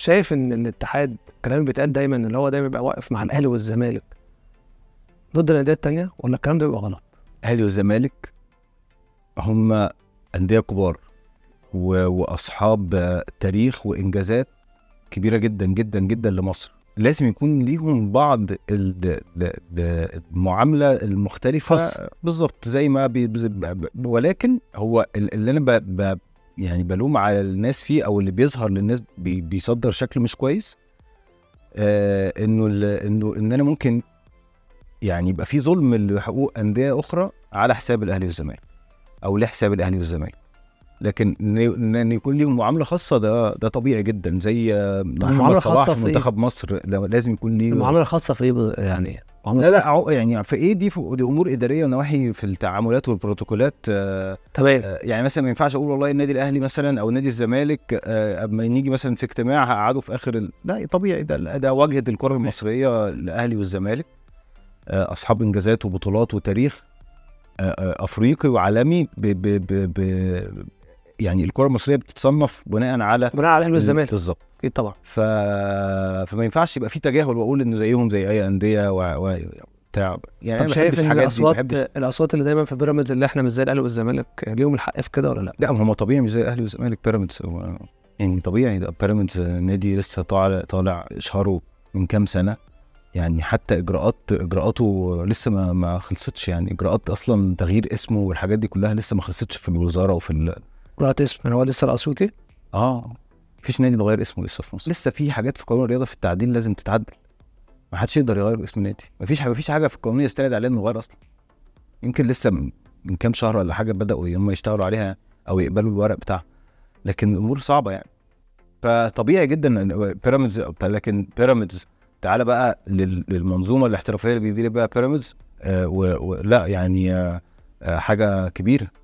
شايف ان الاتحاد الكلام اللي بيتقال دايما اللي هو دايما بيبقى واقف مع الاهلي والزمالك ضد الانديه التانيه ولا الكلام ده بيبقى غلط؟ الاهلي والزمالك هم انديه كبار و... واصحاب آه، تاريخ وانجازات كبيره جدا جدا جدا لمصر لازم يكون ليهم بعض ال- ال- ال- المعامله المختلفه خاصة. بالظبط زي ما بي... ب- ب- ولكن هو ال- اللي انا ب... ب... يعني بلوم على الناس فيه او اللي بيظهر للناس بي... بيصدر شكل مش كويس آه انه ال... انه ان انا ممكن يعني يبقى في ظلم لحقوق انديه اخرى على حساب الاهلي والزمالك او لحساب الاهلي والزمالك لكن ان إن- ان يكون ليهم معامله خاصه ده ده طبيعي جدا زي آه، المعاملة محمد صلاح الخاصة في في إيه؟ منتخب مصر لا- لازم يكون ليه المعامله الخاصه في ايه ب- يعني معامله لا لا عو- يعني في ايه دي في دي امور اداريه ونواحي في التعاملات والبروتوكولات آه، تمام آه، يعني مثلا ما ينفعش اقول والله النادي الاهلي مثلا او نادي الزمالك آه، اما نيجي مثلا في اجتماع هقعدوا في اخر ال... لا طبيعي ده ده واجهه الكره المصريه الاهلي والزمالك آه، اصحاب انجازات وبطولات وتاريخ آه، آه، افريقي وعالمي ب... ب... ب... ب... يعني الكره المصريه بتتصنف بناء على بناء على الاهلي والزمالك بالظبط اكيد طبعا ف... فما ينفعش يبقى في تجاهل واقول انه زيهم زي اي انديه و... و... بتاع يعني طب انا شايف ان الحاجات دي ما الاصوات بحبش الاصوات اللي دايما في بيراميدز اللي احنا مش زي الاهلي والزمالك ليهم الحق في كده ولا لا؟ لا هم طبيعي مش زي الاهلي والزمالك بيراميدز هو يعني طبيعي ده بيراميدز نادي لسه طالع طالع اشهاره من كام سنه يعني حتى اجراءات اجراءاته لسه ما ما خلصتش يعني اجراءات اصلا تغيير اسمه والحاجات دي كلها لسه ما خلصتش في الوزاره وفي ال... قرأت اسم يعني هو لسه الاسيوطي اه مفيش نادي اتغير اسمه لسه في مصر لسه في حاجات في قانون الرياضه في التعديل لازم تتعدل ما حدش يقدر يغير اسم نادي مفيش مفيش حاجه في القانون يستند عليها انه يغير اصلا يمكن لسه من من كام شهر ولا حاجه بداوا هم يشتغلوا عليها او يقبلوا الورق بتاعها لكن الامور صعبه يعني فطبيعي جدا إن بيراميدز لكن بيراميدز تعالى بقى لل- للمنظومه الاحترافيه اللي بيدير بقى بيراميدز آه و- ولا يعني آه آه حاجه كبيره